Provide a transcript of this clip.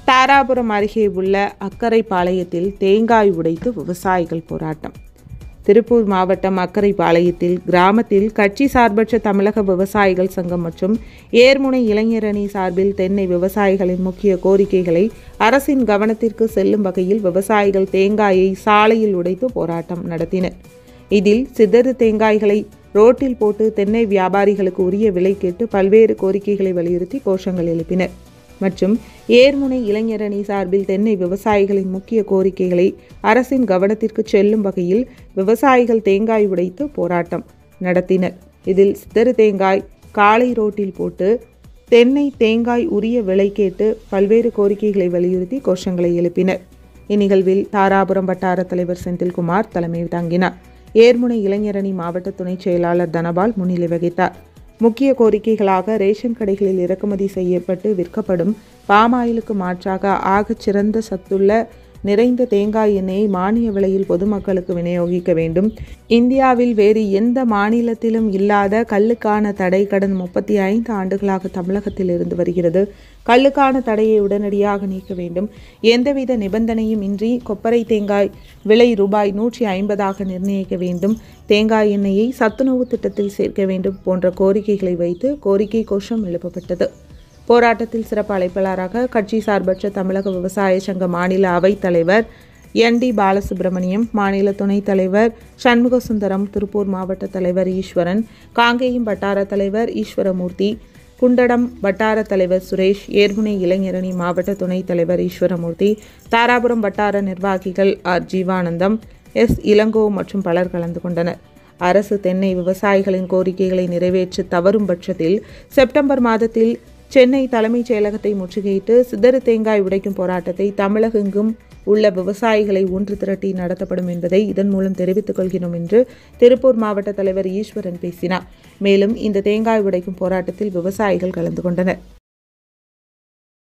தாராபுரம் அருகே உள்ள அக்கரைப்பாளையத்தில் தேங்காய் உடைத்து விவசாயிகள் போராட்டம் திருப்பூர் மாவட்டம் அக்கரைப்பாளையத்தில் கிராமத்தில் கட்சி சார்பற்ற தமிழக விவசாயிகள் சங்கம் மற்றும் ஏர்முனை இளைஞரணி சார்பில் தென்னை விவசாயிகளின் முக்கிய கோரிக்கைகளை அரசின் கவனத்திற்கு செல்லும் வகையில் விவசாயிகள் தேங்காயை சாலையில் உடைத்து போராட்டம் நடத்தினர் இதில் சிதறு தேங்காய்களை ரோட்டில் போட்டு தென்னை வியாபாரிகளுக்கு உரிய விலை கேட்டு பல்வேறு கோரிக்கைகளை வலியுறுத்தி கோஷங்கள் எழுப்பினர் மற்றும் ஏர்முனை இளைஞரணி சார்பில் தென்னை விவசாயிகளின் முக்கிய கோரிக்கைகளை அரசின் கவனத்திற்கு செல்லும் வகையில் விவசாயிகள் தேங்காய் உடைத்து போராட்டம் நடத்தினர் இதில் சிதறு தேங்காய் காலை ரோட்டில் போட்டு தென்னை தேங்காய் உரிய விலை கேட்டு பல்வேறு கோரிக்கைகளை வலியுறுத்தி கோஷங்களை எழுப்பினர் இந்நிகழ்வில் தாராபுரம் வட்டார தலைவர் செந்தில்குமார் தலைமை தாங்கினார் ஏர்முனை இளைஞரணி மாவட்ட துணைச் செயலாளர் தனபால் முன்னிலை வகித்தார் முக்கிய கோரிக்கைகளாக ரேஷன் கடைகளில் இறக்குமதி செய்யப்பட்டு விற்கப்படும் பாமாயிலுக்கு மாற்றாக ஆகச் சிறந்த சத்துள்ள நிறைந்த தேங்காய் எண்ணெயை மானிய விலையில் பொதுமக்களுக்கு விநியோகிக்க வேண்டும் இந்தியாவில் வேறு எந்த மாநிலத்திலும் இல்லாத கல்லுக்கான தடை கடன் முப்பத்தி ஐந்து ஆண்டுகளாக தமிழகத்தில் இருந்து வருகிறது கல்லுக்கான தடையை உடனடியாக நீக்க வேண்டும் எந்தவித நிபந்தனையும் இன்றி கொப்பரை தேங்காய் விலை ரூபாய் நூற்றி ஐம்பதாக நிர்ணயிக்க வேண்டும் தேங்காய் எண்ணெயை சத்துணவு திட்டத்தில் சேர்க்க வேண்டும் போன்ற கோரிக்கைகளை வைத்து கோரிக்கை கோஷம் எழுப்பப்பட்டது போராட்டத்தில் சிறப்பு அழைப்பாளராக கட்சி சார்பற்ற தமிழக விவசாய சங்க மாநில அவைத் தலைவர் என் டி பாலசுப்ரமணியம் மாநில துணைத் தலைவர் சண்முக சுந்தரம் திருப்பூர் மாவட்ட தலைவர் ஈஸ்வரன் காங்கேயம் வட்டார தலைவர் ஈஸ்வரமூர்த்தி குண்டடம் வட்டார தலைவர் சுரேஷ் ஏர்முனை இளைஞரணி மாவட்ட துணைத் தலைவர் ஈஸ்வரமூர்த்தி தாராபுரம் வட்டார நிர்வாகிகள் ஆர் ஜீவானந்தம் எஸ் இளங்கோ மற்றும் பலர் கலந்து கொண்டனர் அரசு தென்னை விவசாயிகளின் கோரிக்கைகளை நிறைவேற்ற தவறும் பட்சத்தில் செப்டம்பர் மாதத்தில் சென்னை தலைமைச் செயலகத்தை முற்றுகையிட்டு சிதறு தேங்காய் உடைக்கும் போராட்டத்தை தமிழகெங்கும் உள்ள விவசாயிகளை ஒன்று திரட்டி நடத்தப்படும் என்பதை இதன் மூலம் தெரிவித்துக் கொள்கிறோம் என்று திருப்பூர் மாவட்ட தலைவர் ஈஸ்வரன் பேசினார் மேலும் இந்த தேங்காய் உடைக்கும் போராட்டத்தில் விவசாயிகள் கலந்து கொண்டனர்